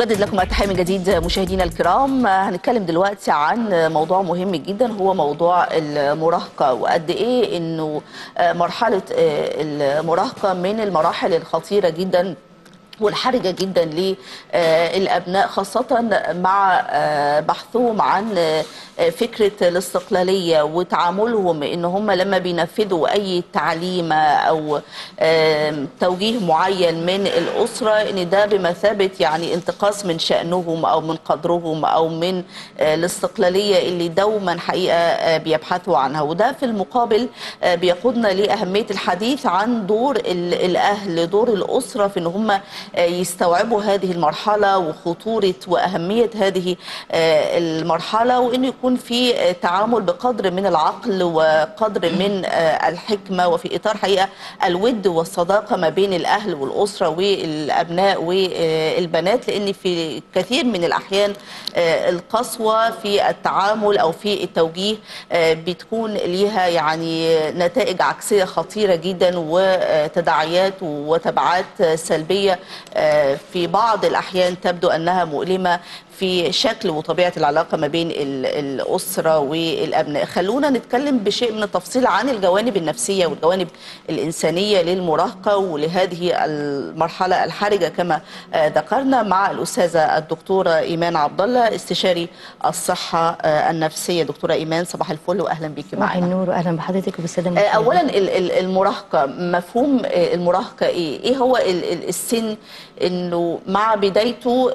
نجدد لكم التحية من جديد مشاهدينا الكرام هنتكلم دلوقتي عن موضوع مهم جدا هو موضوع المراهقة وقد ايه انه مرحلة المراهقة من المراحل الخطيرة جدا والحرجة جدا للأبناء خاصة مع بحثهم عن فكرة الاستقلالية وتعاملهم إن هم لما بينفذوا أي تعليم أو توجيه معين من الأسرة إن ده بمثابة يعني انتقاص من شأنهم أو من قدرهم أو من الاستقلالية اللي دوما حقيقة بيبحثوا عنها وده في المقابل بيقودنا لأهمية الحديث عن دور الأهل دور الأسرة في إن هم يستوعبوا هذه المرحلة وخطورة وأهمية هذه المرحلة وأن يكون في تعامل بقدر من العقل وقدر من الحكمة وفي إطار حقيقة الود والصداقة ما بين الأهل والأسرة والأبناء والبنات لأن في كثير من الأحيان القسوة في التعامل أو في التوجيه بتكون ليها يعني نتائج عكسية خطيرة جدا وتداعيات وتبعات سلبية في بعض الأحيان تبدو أنها مؤلمة في شكل وطبيعة العلاقة ما بين الأسرة والأبناء خلونا نتكلم بشيء من التفصيل عن الجوانب النفسية والجوانب الإنسانية للمراهقة ولهذه المرحلة الحرجة كما ذكرنا مع الأستاذة الدكتورة إيمان عبد الله استشاري الصحة النفسية دكتورة إيمان صباح الفل وأهلا بك معنا صباح النور وأهلا بحضرتك وبالسادة أولا المراهقة مفهوم المراهقة إيه؟ إيه هو السن إنه مع بدايته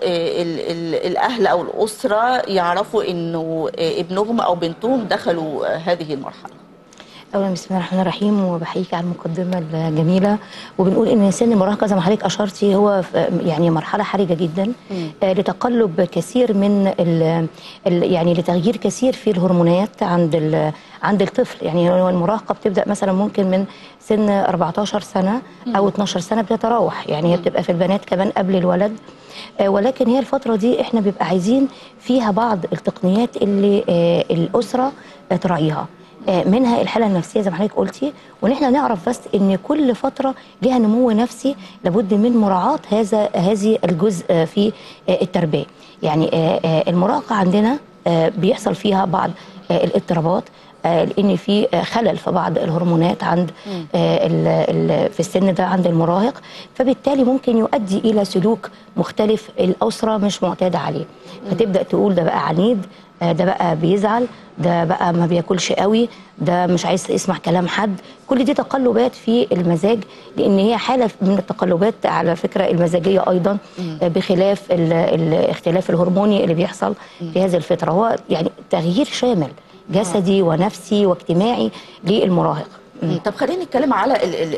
الأهل الاهل او الاسره يعرفوا انه ابنهم او بنتهم دخلوا هذه المرحله اولا بسم الله الرحمن الرحيم وبحييك على المقدمه الجميله وبنقول ان سن المراهقه زي ما حضرتك اشرتي هو يعني مرحله حرجه جدا آه لتقلب كثير من ال ال يعني لتغيير كثير في الهرمونات عند عند الطفل يعني المراهقه بتبدا مثلا ممكن من سن 14 سنه او 12 سنه بتتراوح يعني هي بتبقى في البنات كمان قبل الولد آه ولكن هي الفتره دي احنا بيبقى عايزين فيها بعض التقنيات اللي آه الاسره تراعيها منها الحاله النفسيه زي ما حضرتك قلتي وان احنا نعرف بس ان كل فتره ليها نمو نفسي لابد من مراعاه هذا هذه الجزء في التربيه يعني المراهقه عندنا بيحصل فيها بعض الاضطرابات لان في خلل في بعض الهرمونات عند في السن ده عند المراهق فبالتالي ممكن يؤدي الى سلوك مختلف الاسره مش معتاده عليه فتبدا تقول ده بقى عنيد ده بقى بيزعل ده بقى ما بياكلش قوي ده مش عايز يسمع كلام حد كل دي تقلبات في المزاج لان هي حاله من التقلبات على فكره المزاجيه ايضا بخلاف الاختلاف الهرموني اللي بيحصل في هذه الفتره هو يعني تغيير شامل جسدي ونفسي واجتماعي للمراهق طب خلينا نتكلم على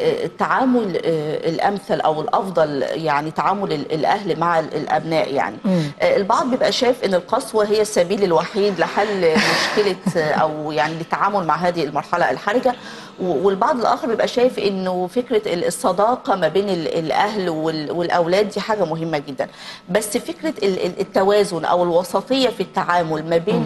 التعامل الامثل او الافضل يعني تعامل الاهل مع الابناء يعني مم. البعض بيبقى شايف ان القسوه هي السبيل الوحيد لحل مشكله او يعني للتعامل مع هذه المرحله الحرجه والبعض الاخر بيبقى شايف انه فكره الصداقه ما بين الاهل والاولاد دي حاجه مهمه جدا بس فكره التوازن او الوسطيه في التعامل ما بين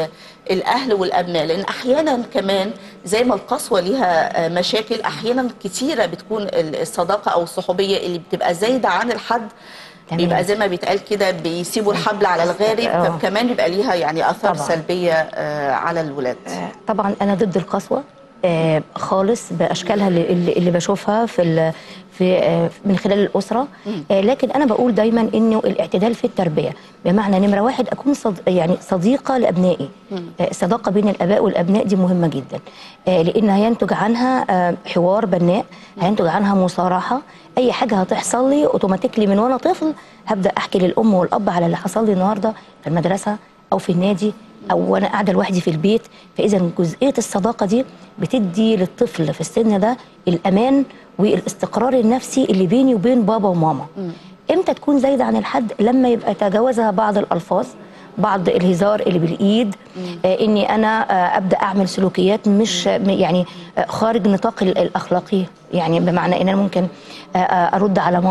الاهل والابناء لان احيانا كمان زي ما القسوه ليها مشاكل احيانا كتيره بتكون الصداقه او الصحوبيه اللي بتبقى زايده عن الحد بيبقى زي ما بيتقال كده بيسيبوا الحبل على الغارب فكمان بيبقى ليها يعني اثار طبعًا. سلبيه على الولاد طبعا انا ضد القسوه آه خالص باشكالها اللي, اللي بشوفها في في آه من خلال الاسره آه لكن انا بقول دايما انه الاعتدال في التربيه بمعنى نمره واحد اكون صد يعني صديقه لابنائي الصداقه بين الاباء والابناء دي مهمه جدا لان هينتج عنها حوار بناء هينتج عنها مصارحه اي حاجه هتحصل لي اوتوماتيكلي من وانا طفل هبدا احكي للام والاب على اللي حصل لي النهارده في المدرسه او في النادي او وانا قاعده لوحدي في البيت فاذا جزئيه الصداقه دي بتدي للطفل في السن ده الامان والاستقرار النفسي اللي بيني وبين بابا وماما م. امتى تكون زايده عن الحد لما يبقى تجاوزها بعض الالفاظ بعض الهزار اللي بالايد آه اني انا آه ابدا اعمل سلوكيات مش يعني آه خارج نطاق الاخلاقي يعني بمعنى ان انا ممكن آه ارد على ماما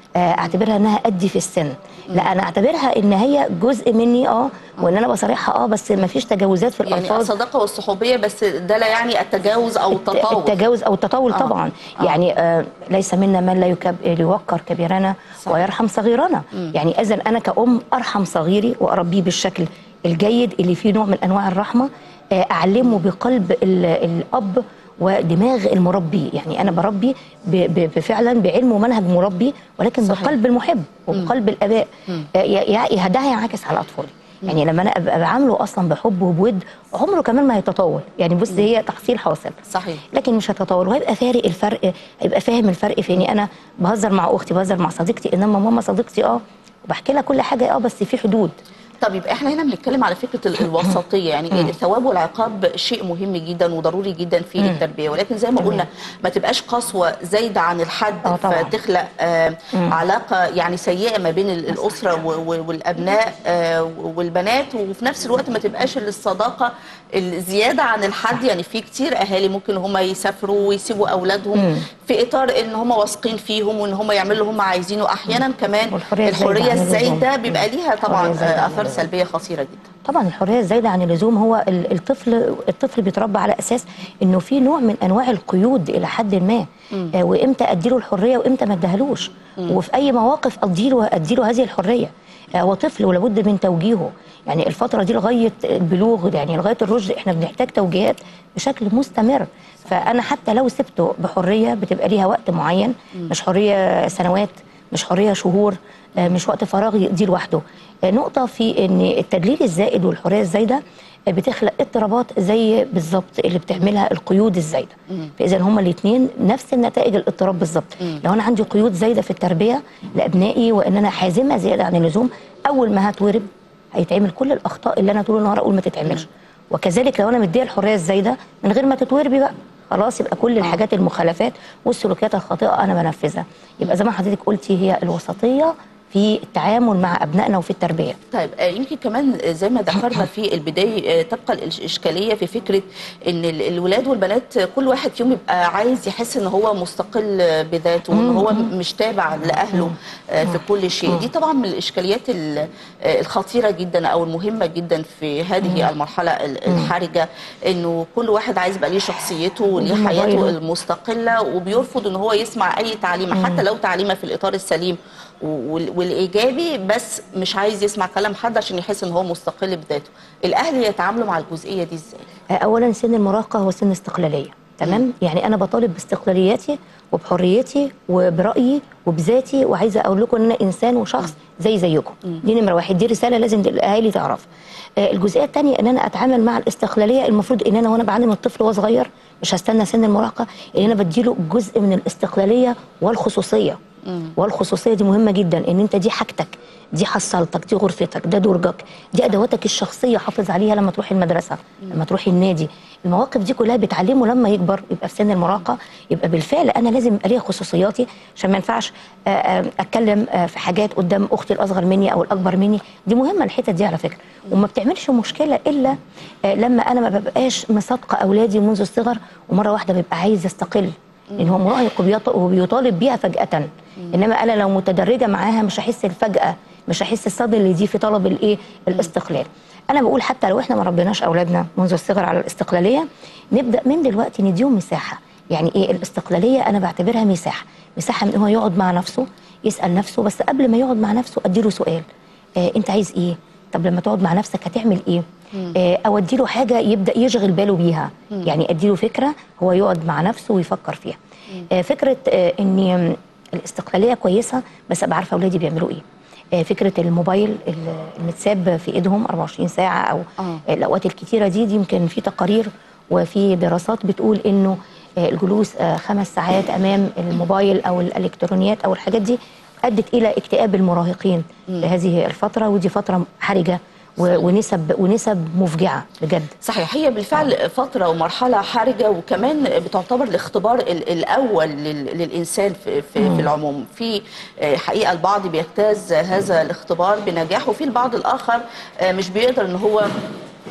آه، اعتبرها انها قدي في السن لا انا اعتبرها ان هي جزء مني اه وان انا بصارحها اه بس ما فيش تجاوزات في يعني الالفاظ الصداقه والصحوبيه بس ده لا يعني التجاوز او الت- التطاول التجاوز او التطاول آه. طبعا آه. يعني آه ليس منا من لا يكب يوقر كبيرنا صح. ويرحم صغيرنا يعني اذا انا كأم ارحم صغيري واربيه بالشكل الجيد اللي فيه نوع من انواع الرحمه آه اعلمه بقلب ال- الاب ودماغ المربي يعني انا بربي ب- ب- فعلا بعلم ومنهج مربي ولكن صحيح. بقلب المحب وبقلب الاباء آه، ي- ي- ده هينعكس على اطفالي يعني لما انا ابقى بعامله اصلا بحب وبود عمره كمان ما هيتطاول يعني بص هي تحصيل حاصل صحيح لكن مش هتطور وهيبقى فارق الفرق هيبقى فاهم الفرق في اني انا بهزر مع اختي بهزر مع صديقتي انما ماما صديقتي اه وبحكي لها كل حاجه اه بس في حدود طب يبقى احنا هنا بنتكلم على فكره ال- الوسطيه يعني الثواب والعقاب شيء مهم جدا وضروري جدا في التربيه ولكن زي ما قلنا ما تبقاش قسوه زايده عن الحد آه طبعاً. فتخلق آه علاقه يعني سيئه ما بين ال- الاسره و- و- والابناء آه والبنات وفي نفس الوقت ما تبقاش الصداقه الزياده عن الحد يعني في كتير اهالي ممكن هم يسافروا ويسيبوا اولادهم في اطار ان هم واثقين فيهم وان هم يعملوا اللي هم عايزينه احيانا كمان والحرية الزايدة الحريه عن اللزوم. الزايده بيبقى ليها طبعا الحرية الزايدة عن اثار اللزوم. سلبيه خطيره جدا طبعا الحريه الزايده عن اللزوم هو ال- الطفل الطفل بيتربى على اساس انه في نوع من انواع القيود الى حد ما آه وامتى اديله الحريه وامتى ما اديهالوش وفي اي مواقف اديله اديله هذه الحريه آه هو طفل ولابد من توجيهه يعني الفتره دي لغايه البلوغ يعني لغايه الرشد احنا بنحتاج توجيهات بشكل مستمر فانا حتى لو سبته بحريه بتبقى ليها وقت معين مش حريه سنوات مش حريه شهور آه، مش وقت فراغ يقضيه لوحده آه، نقطه في ان التدليل الزائد والحريه الزايده آه، بتخلق اضطرابات زي بالظبط اللي بتعملها القيود الزايده فاذا هما الاثنين نفس النتائج الاضطراب بالظبط لو انا عندي قيود زايده في التربيه لابنائي وان انا حازمه زياده عن اللزوم اول ما هتورب هيتعمل كل الاخطاء اللي انا طول النهار اقول ما تتعملش وكذلك لو انا مديه الحريه الزايده من غير ما تتوربي بقى خلاص يبقى كل الحاجات المخالفات والسلوكيات الخاطئه انا بنفذها يبقى زي ما حضرتك قلتي هي الوسطيه في التعامل مع ابنائنا وفي التربيه طيب آه، يمكن كمان زي ما ذكرنا في البداية آه، تبقى الإشكالية في فكرة إن ال- الولاد والبنات كل واحد فيهم يبقى عايز يحس إن هو مستقل بذاته وإن هو مش تابع لأهله آه، في كل شيء دي طبعا من الإشكاليات ال- آه، الخطيرة جدا أو المهمة جدا في هذه المرحلة ال- الحرجة إنه كل واحد عايز يبقى ليه شخصيته وليه وليه حياته موبايله. المستقلة وبيرفض إن هو يسمع أي تعليمة حتى لو تعليمة في الإطار السليم وال- والايجابي بس مش عايز يسمع كلام حد عشان يحس ان هو مستقل بذاته الاهل يتعاملوا مع الجزئيه دي ازاي اولا سن المراهقه هو سن استقلاليه تمام يعني انا بطالب باستقلاليتي وبحريتي وبرايي وبذاتي وعايزه اقول لكم ان انا انسان وشخص زي زيكم دي نمره واحد دي رساله لازم الاهالي تعرفها آه، الجزئيه الثانيه ان انا اتعامل مع الاستقلاليه المفروض ان انا وانا بعلم الطفل وهو صغير مش هستنى سن المراهقه ان انا بديله جزء من الاستقلاليه والخصوصيه والخصوصيه دي مهمه جدا ان انت دي حاجتك دي حصلتك دي غرفتك ده درجك دي ادواتك الشخصيه حافظ عليها لما تروحي المدرسه لما تروحي النادي المواقف دي كلها بتعلمه لما يكبر يبقى في سن المراهقه يبقى بالفعل انا لازم يبقى ليا خصوصياتي عشان ما ينفعش آه، آه، اتكلم آه، في حاجات قدام اختي الاصغر مني او الاكبر مني دي مهمه الحته دي على فكره وما بتعملش مشكله الا آه، لما انا ما ببقاش مصادقه اولادي منذ الصغر ومره واحده بيبقى عايز يستقل لان هو مراهق وبيط- وبيطالب بيها فجاه انما انا لو متدرجه معاها مش هحس الفجاه مش هحس الصدى اللي دي في طلب الايه الاستقلال انا بقول حتى لو احنا ما ربيناش اولادنا منذ الصغر على الاستقلاليه نبدا من دلوقتي نديهم مساحه يعني ايه الاستقلاليه انا بعتبرها مساحه مساحه من هو يقعد مع نفسه يسال نفسه بس قبل ما يقعد مع نفسه اديله سؤال آه انت عايز ايه طب لما تقعد مع نفسك هتعمل ايه آه او اديله حاجه يبدا يشغل باله بيها يعني اديله فكره هو يقعد مع نفسه ويفكر فيها آه فكره آه ان الاستقلاليه كويسه بس ابقى عارفه اولادي بيعملوا ايه آه، فكره الموبايل ال- المتساب في ايدهم 24 ساعه او آه. الاوقات الكتيره دي دي يمكن في تقارير وفي دراسات بتقول انه آه، الجلوس آه، خمس ساعات امام الموبايل او الالكترونيات او الحاجات دي ادت الى اكتئاب المراهقين في هذه الفتره ودي فتره حرجه و- ونسب ونسب مفجعه بجد صحيح هي بالفعل فترة ومرحلة حرجة وكمان بتعتبر الاختبار ال- الأول لل- للإنسان في, في, في العموم في آه، حقيقة البعض بيجتاز هذا الاختبار بنجاح وفي البعض الآخر آه، مش بيقدر إن هو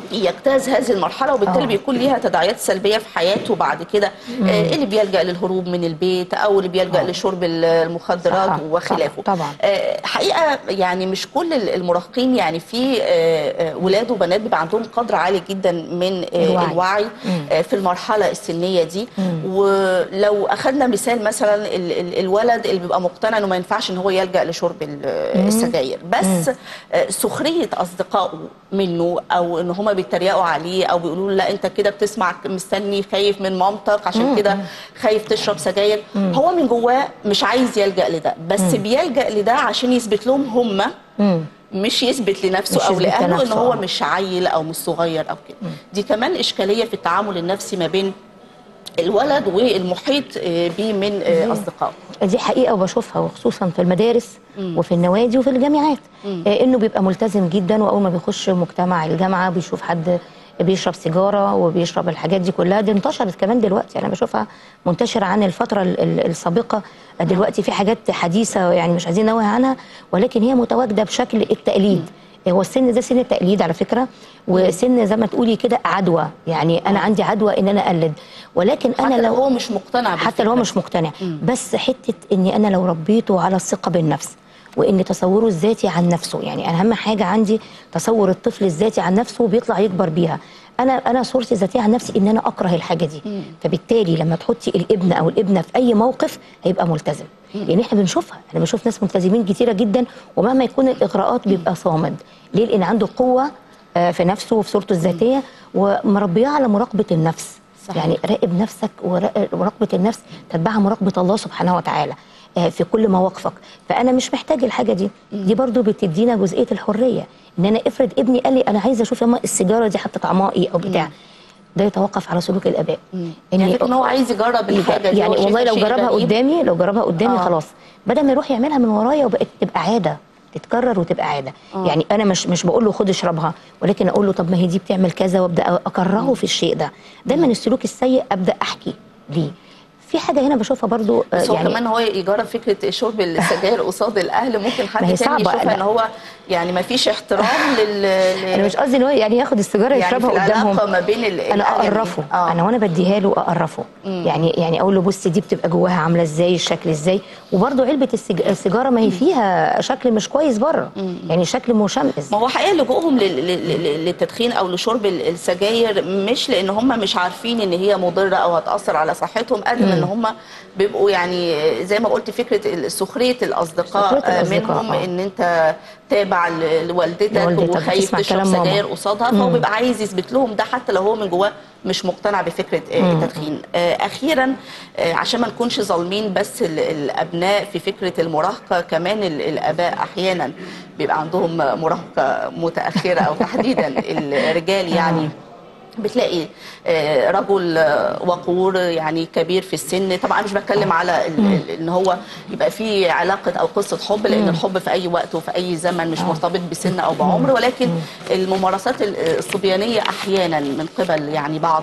يجتاز هذه المرحله وبالتالي آه. بيكون ليها تداعيات سلبيه في حياته بعد كده آه، اللي بيلجا للهروب من البيت او اللي بيلجا آه. لشرب المخدرات صح، وخلافه صح، طبعا. آه، حقيقه يعني مش كل المراهقين يعني في آه، آه، ولاد وبنات بيبقى عندهم قدر عالي جدا من آه، الوعي. الوعي آه، في المرحله السنيه دي ولو اخذنا مثال مثلا ال- ال- الولد اللي بيبقى مقتنع انه ما ينفعش ان هو يلجا لشرب ال- السجاير بس آه، سخريه اصدقائه منه او ان هم بيتريقوا عليه او بيقولوا له لا انت كده بتسمع مستني خايف من مامتك عشان كده خايف تشرب سجاير هو من جواه مش عايز يلجا لده بس بيلجا لده عشان يثبت لهم هم مم. مش يثبت لنفسه مش او يثبت لاهله ان لنفسه، هو آه. مش عيل او مش صغير او كده دي كمان اشكاليه في التعامل النفسي ما بين الولد والمحيط آه، بيه من آه، اصدقائه دي حقيقه وبشوفها وخصوصا في المدارس وفي النوادي وفي الجامعات آه انه بيبقى ملتزم جدا واول ما بيخش مجتمع الجامعه بيشوف حد بيشرب سيجاره وبيشرب الحاجات دي كلها دي انتشرت كمان دلوقتي انا بشوفها منتشره عن الفتره ال- ال- السابقه دلوقتي في حاجات حديثه يعني مش عايزين ننوه عنها ولكن هي متواجده بشكل التقليد هو السن ده سن التقليد على فكره وسن زي ما تقولي كده عدوى يعني انا عندي عدوى ان انا اقلد ولكن انا حتى لو لو هو مش مقتنع حتى لو هو بالفكرة. مش مقتنع بس حته اني انا لو ربيته على الثقه بالنفس وان تصوره الذاتي عن نفسه يعني اهم حاجه عندي تصور الطفل الذاتي عن نفسه وبيطلع يكبر بيها انا انا صورتي الذاتيه عن نفسي ان انا اكره الحاجه دي فبالتالي لما تحطي الابن او الابنه في اي موقف هيبقى ملتزم لان احنا بنشوفها انا بشوف ناس ملتزمين كتيره جدا ومهما يكون الاغراءات بيبقى صامد ليه لان عنده قوه آه، في نفسه وفي صورته الذاتيه ومربياه على مراقبه النفس صحيح. يعني راقب نفسك ورا- ومراقبه النفس تتبعها مراقبه الله سبحانه وتعالى آه، في كل مواقفك فانا مش محتاج الحاجه دي دي برضو بتدينا جزئيه الحريه ان انا افرض ابني قال لي انا عايزه اشوف ياما السيجاره دي حتى طعمها ايه او بتاع ده يتوقف على سلوك الاباء يعني فكرة ان هو عايز يجرب الحاجه دي يعني هو والله شايفها لو شيء جربها غريب. قدامي لو جربها قدامي آه. خلاص بدل ما يروح يعملها من ورايا وبقت تبقى عاده تتكرر وتبقى عاده يعني انا مش مش بقول له خد اشربها ولكن اقول له طب ما هي دي بتعمل كذا وابدا اكرهه في الشيء ده دايما السلوك السيء ابدا احكي ليه في حاجه هنا بشوفها برضو آه، بس هو يعني كمان هو يجرب فكره شرب السجاير قصاد الاهل ممكن ما حد هي تاني صعبة، يشوفها لا. ان هو يعني ما فيش احترام لل انا مش قصدي ان هو يعني ياخد السيجاره يعني يشربها في قدامهم العلاقه ما بين ال- انا الأهل اقرفه دي. آه. انا وانا بديها له اقرفه يعني يعني اقول له بص دي بتبقى جواها عامله ازاي الشكل ازاي وبرده علبه السج... السيجاره ما هي فيها شكل مش كويس بره يعني شكل مشمئز ما هو حقيقه لجوءهم لل- لل- لل- للتدخين او لشرب ال- السجاير مش لان هم مش عارفين ان هي مضره او هتاثر على صحتهم قد ما ان هم بيبقوا يعني زي ما قلت فكره ال- سخريه الاصدقاء سخرية الأصدقاء، منهم آه. ان انت تابع ل- لوالدتك لوالدتك وخايف بتسمع تشرب كلام ماما. سجاير قصادها فهو بيبقى عايز يثبت لهم ده حتى لو هو من جواه مش مقتنع بفكره آه، التدخين آه، اخيرا آه، عشان ما نكونش ظالمين بس ال- الابناء في فكره المراهقه كمان ال- الاباء احيانا بيبقى عندهم مراهقه متاخره او تحديدا الرجال يعني بتلاقي آه، رجل آه، وقور يعني كبير في السن طبعا مش بتكلم على ال- ال- ان هو يبقى في علاقه او قصه حب لان الحب في اي وقت وفي اي زمن مش مرتبط بسن او بعمر ولكن الممارسات ال- الصبيانيه احيانا من قبل يعني بعض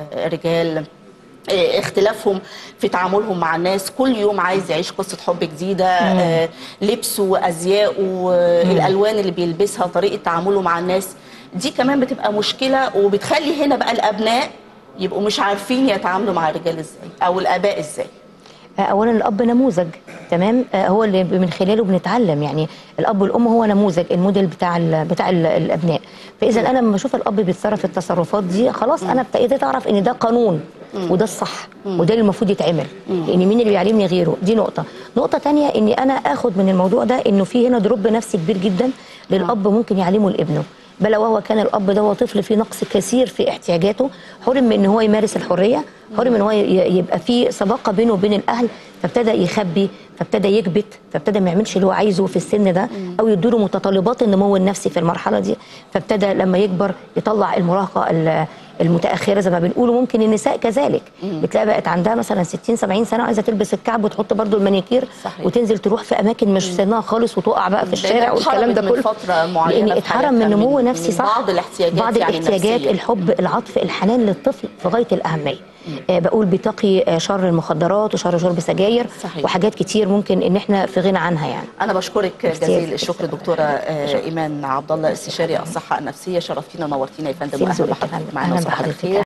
الرجال آه، اختلافهم في تعاملهم مع الناس كل يوم عايز يعيش قصة حب جديدة آه، لبسه أزياءه آه، الألوان اللي بيلبسها طريقة تعامله مع الناس دي كمان بتبقى مشكلة وبتخلي هنا بقى الأبناء يبقوا مش عارفين يتعاملوا مع الرجال ازاي أو الآباء ازاي آه، اولا الاب نموذج تمام آه، هو اللي من خلاله بنتعلم يعني الاب والام هو نموذج الموديل بتاع ال بتاع ال الابناء فاذا انا لما بشوف الاب بيتصرف التصرفات دي خلاص انا ابتديت اعرف ان ده قانون وده الصح وده اللي المفروض يتعمل لان مين اللي بيعلمني غيره دي نقطه نقطه تانية اني انا اخد من الموضوع ده انه في هنا دروب نفسي كبير جدا للاب ممكن يعلمه لابنه بل وهو كان الاب ده هو طفل فيه نقص كثير في احتياجاته حرم من ان هو يمارس الحريه حرم ان هو ي- يبقى في صداقه بينه وبين الاهل فابتدى يخبي فابتدى يكبت فابتدى ما يعملش اللي هو عايزه في السن ده او يديله متطلبات النمو النفسي في المرحله دي فابتدى لما يكبر يطلع المراهقه ال- المتاخره زي ما بنقول وممكن النساء كذلك بتلاقي بقت عندها مثلا 60 70 سنه عايزه تلبس الكعب وتحط برضو المانيكير صحيح. وتنزل تروح في اماكن مش سنها خالص وتقع بقى في الشارع لأنها والكلام ده اتحرمت كله من فترة معينة لان في اتحرم من حياتها نمو من- نفسي من صح بعض الاحتياجات بعض يعني الاحتياجات النفسية. الحب العطف الحنان للطفل في غايه الاهميه آه، بقول بتقي آه، شر المخدرات وشر شرب السجاير صحيح. وحاجات كتير ممكن ان احنا في غنى عنها يعني انا بشكرك ميرسي. جزيل الشكر دكتوره آه، ايمان عبد الله استشاري الصحه النفسيه شرفتينا ونورتينا يا فندم ميرسي واهلا لذوقك يا بحضرتك فندم. معانا أهلا وصباح بحضرتك. الخير